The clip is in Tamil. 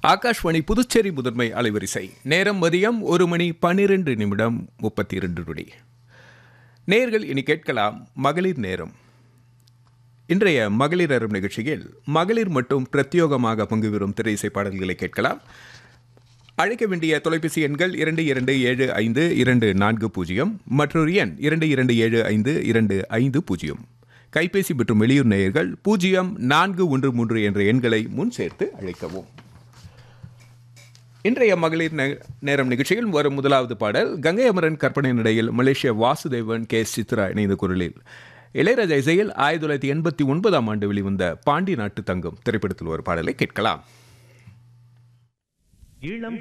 ஆகாஷ்வாணி புதுச்சேரி முதன்மை அலைவரிசை நேரம் மதியம் ஒரு மணி பன்னிரெண்டு நிமிடம் முப்பத்தி இரண்டு நொடி நேர்கள் இனி கேட்கலாம் மகளிர் நேரம் இன்றைய மகளிர் அரும் நிகழ்ச்சியில் மகளிர் மட்டும் பிரத்யோகமாக பங்கு பெறும் திரையிசை பாடல்களை கேட்கலாம் அழைக்க வேண்டிய தொலைபேசி எண்கள் இரண்டு இரண்டு ஏழு ஐந்து இரண்டு நான்கு பூஜ்ஜியம் மற்றொரு எண் இரண்டு இரண்டு ஏழு ஐந்து இரண்டு ஐந்து பூஜ்ஜியம் கைபேசி மற்றும் வெளியூர் நேயர்கள் பூஜ்ஜியம் நான்கு ஒன்று மூன்று என்ற எண்களை முன் சேர்த்து அழைக்கவும் இன்றைய மகளிர் நே- நேரம் நிகழ்ச்சியில் வரும் முதலாவது பாடல் கங்கை அமரன் கற்பனை நடையில் மலேசிய வாசுதேவன் கே எஸ் சித்ரா இணைந்த குரலில் இளையராஜா இசையில் ஆயிரத்தி தொள்ளாயிரத்தி எண்பத்தி ஒன்பதாம் ஆண்டு வெளிவந்த பாண்டி நாட்டு தங்கம் திரைப்படத்தில் ஒரு பாடலை கேட்கலாம் இளம்